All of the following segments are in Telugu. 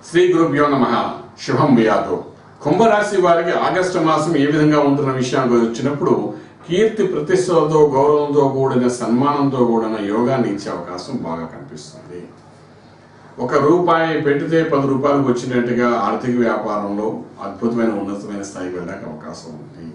శ్రీ గురుభ్యో నమ శుభం వియాతో కుంభరాశి వారికి ఆగస్టు మాసం ఏ విధంగా ఉంటున్న విషయానికి వచ్చినప్పుడు కీర్తి ప్రతిష్టలతో గౌరవంతో కూడిన సన్మానంతో కూడిన యోగాన్ని ఇచ్చే అవకాశం బాగా కనిపిస్తుంది ఒక రూపాయి పెడితే పది రూపాయలకు వచ్చినట్టుగా ఆర్థిక వ్యాపారంలో అద్భుతమైన ఉన్నతమైన స్థాయికి వెళ్ళడానికి అవకాశం ఉంది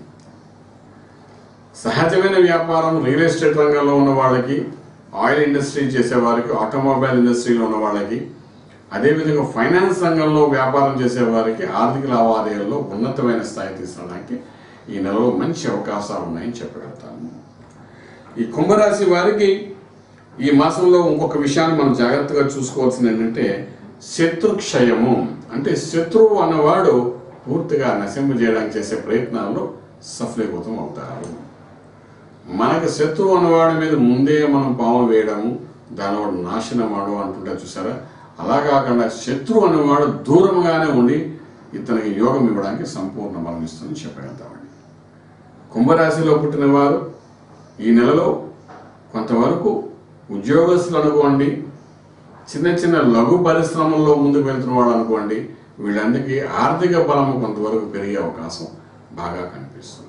సహజమైన వ్యాపారం రియల్ ఎస్టేట్ రంగంలో ఉన్న వాళ్ళకి ఆయిల్ ఇండస్ట్రీ చేసే వారికి ఆటోమొబైల్ ఇండస్ట్రీలో ఉన్న వాళ్ళకి అదేవిధంగా ఫైనాన్స్ రంగంలో వ్యాపారం చేసే వారికి ఆర్థిక లావాదేవీల్లో ఉన్నతమైన స్థాయి తీసుకోవడానికి ఈ నెలలో మంచి అవకాశాలు ఉన్నాయని చెప్పగలుగుతాను ఈ కుంభరాశి వారికి ఈ మాసంలో ఇంకొక విషయాన్ని మనం జాగ్రత్తగా చూసుకోవాల్సింది ఏంటంటే శత్రుక్షయము అంటే శత్రువు అన్నవాడు పూర్తిగా నశింపజేయడానికి చేసే ప్రయత్నాల్లో సఫలీభూతం అవుతారు మనకు శత్రువు అన్నవాడి మీద ముందే మనం పాము వేయడము దానివాడు నాశనం అవడం అంటుంటే చూసారా అలా కాకుండా శత్రువు అనేవాడు దూరంగానే ఉండి ఇతనికి యోగం ఇవ్వడానికి సంపూర్ణ బలం ఇస్తుందని చెప్పగలుగుతామండి కుంభరాశిలో పుట్టిన వారు ఈ నెలలో కొంతవరకు ఉద్యోగస్తులు అనుకోండి చిన్న చిన్న లఘు పరిశ్రమల్లో ముందుకు వెళ్తున్న వాళ్ళు అనుకోండి వీళ్ళందరికీ ఆర్థిక బలం కొంతవరకు పెరిగే అవకాశం బాగా కనిపిస్తుంది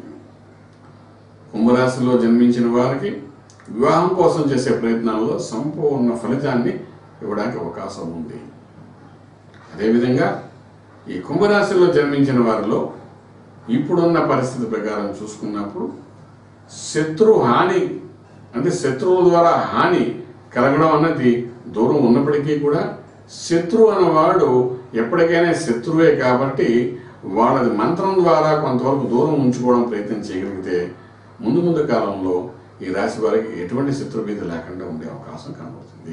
కుంభరాశిలో జన్మించిన వారికి వివాహం కోసం చేసే ప్రయత్నాల్లో సంపూర్ణ ఫలితాన్ని ఇవ్వడానికి అవకాశం ఉంది అదేవిధంగా ఈ కుంభరాశిలో జన్మించిన వారిలో ఇప్పుడున్న పరిస్థితి ప్రకారం చూసుకున్నప్పుడు శత్రు హాని అంటే శత్రువుల ద్వారా హాని కలగడం అన్నది దూరం ఉన్నప్పటికీ కూడా శత్రువు అన్నవాడు ఎప్పటికైనా శత్రువే కాబట్టి వాళ్ళది మంత్రం ద్వారా కొంతవరకు దూరం ఉంచుకోవడం ప్రయత్నం చేయగలిగితే ముందు ముందు కాలంలో ఈ రాశి వారికి ఎటువంటి శత్రుభీతి లేకుండా ఉండే అవకాశం కనబడుతుంది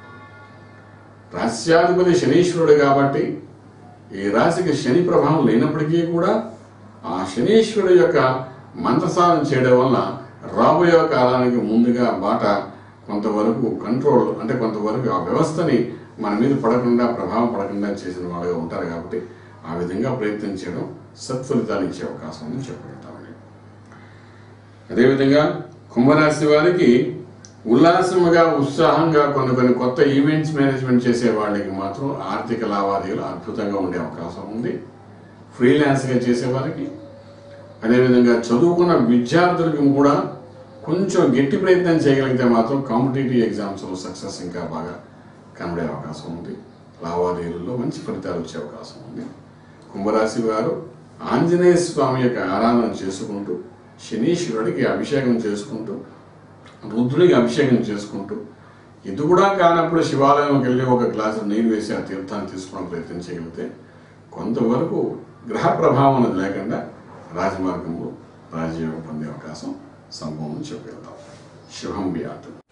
రాశ్యాధిపతి శనీశ్వరుడు కాబట్టి ఈ రాశికి శని ప్రభావం లేనప్పటికీ కూడా ఆ శనీశ్వరుడు యొక్క మంత్రసాధన చేయడం వల్ల రాబోయే కాలానికి ముందుగా బాట కొంతవరకు కంట్రోల్ అంటే కొంతవరకు ఆ వ్యవస్థని మన మీద పడకుండా ప్రభావం పడకుండా చేసిన వాళ్ళుగా ఉంటారు కాబట్టి ఆ విధంగా ప్రయత్నం చేయడం సత్ఫలితాలు ఇచ్చే అవకాశం ఉందని చెప్పగలుగుతామండి అదేవిధంగా కుంభరాశి వారికి ఉల్లాసముగా ఉత్సాహంగా కొన్ని కొన్ని కొత్త ఈవెంట్స్ మేనేజ్మెంట్ చేసే వాళ్ళకి మాత్రం ఆర్థిక లావాదేవీలు అద్భుతంగా ఉండే అవకాశం ఉంది ఫ్రీలాన్స్గా చేసే వారికి అదేవిధంగా చదువుకున్న విద్యార్థులకి కూడా కొంచెం గట్టి ప్రయత్నం చేయగలిగితే మాత్రం కాంపిటేటివ్ ఎగ్జామ్స్లో సక్సెస్ ఇంకా బాగా కనబడే అవకాశం ఉంది లావాదేవీలలో మంచి ఫలితాలు వచ్చే అవకాశం ఉంది కుంభరాశి వారు ఆంజనేయ స్వామి యొక్క ఆరాధన చేసుకుంటూ శనీశ్వరుడికి అభిషేకం చేసుకుంటూ రుద్రుడికి అభిషేకం చేసుకుంటూ ఇది కూడా కానప్పుడు శివాలయంకి వెళ్ళి ఒక గ్లాసు నీరు వేసి ఆ తీర్థాన్ని తీసుకోవడం ప్రయత్నం చేయగలిగితే కొంతవరకు గ్రహ ప్రభావం అనేది లేకుండా రాజమార్గంలో రాజయోగం పొందే అవకాశం సంభవం చెప్పగలుగుతాం శుభం వ్యాతం